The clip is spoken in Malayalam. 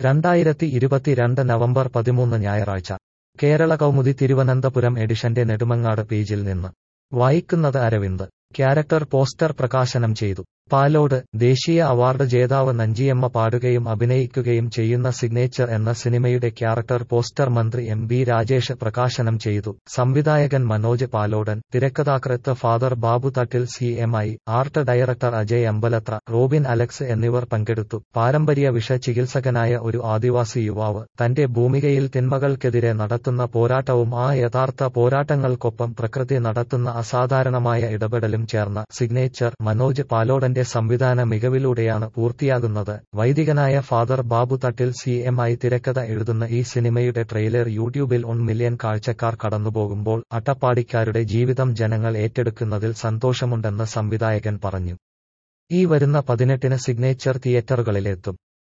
രണ്ടായിരത്തി ഇരുപത്തിരണ്ട് നവംബർ പതിമൂന്ന് ഞായറാഴ്ച കേരള കൗമുദി തിരുവനന്തപുരം എഡിഷന്റെ നെടുമങ്ങാട് പേജിൽ നിന്ന് വായിക്കുന്നത് അരവിന്ദ് ക്യാരക്ടർ പോസ്റ്റർ പ്രകാശനം ചെയ്തു പാലോട് ദേശീയ അവാർഡ് ജേതാവ് നഞ്ചിയമ്മ പാടുകയും അഭിനയിക്കുകയും ചെയ്യുന്ന സിഗ്നേച്ചർ എന്ന സിനിമയുടെ ക്യാരക്ടർ പോസ്റ്റർ മന്ത്രി എം ബി രാജേഷ് പ്രകാശനം ചെയ്തു സംവിധായകൻ മനോജ് പാലോടൻ തിരക്കഥാകൃത്ത് father Babu Thattil C M I art director Ajay Ambalathra Robin Alex എന്നിവർ പങ്കെടുത്തു പാരമ്പര്യ വിഷ ചികിത്സകനായ ഒരു ആദിവാസി യുവാവ് തന്റെ ഭൂമികയിൽ തിന്മകൾക്കെതിരെ നടത്തുന്ന പോരാട്ടവും ആ യഥാർത്ഥ പോരാട്ടങ്ങൾക്കൊപ്പം പ്രകൃതി നടത്തുന്ന അസാധാരണമായ ഇടപെടലും ചേർന്ന സിഗ്നേച്ചർ മനോജ് പാലോടന്റെ സംവിധാന മികവിലൂടെയാണ് പൂർത്തിയാകുന്നത് വൈദികനായ father Babu Thattil C M I തിരക്കഥ എഴുതുന്ന ഈ സിനിമയുടെ ട്രെയിലർ യൂട്യൂബിൽ ഒൺ മില്യൺ കാഴ്ചക്കാർ കടന്നുപോകുമ്പോൾ അട്ടപ്പാടിക്കാരുടെ ജീവിതം ജനങ്ങൾ ഏറ്റെടുക്കുന്നതിൽ സന്തോഷമുണ്ടെന്ന് സംവിധായകൻ പറഞ്ഞു ഈ വരുന്ന പതിനെട്ടിന് സിഗ്നേച്ചർ തിയേറ്ററുകളിലെത്തും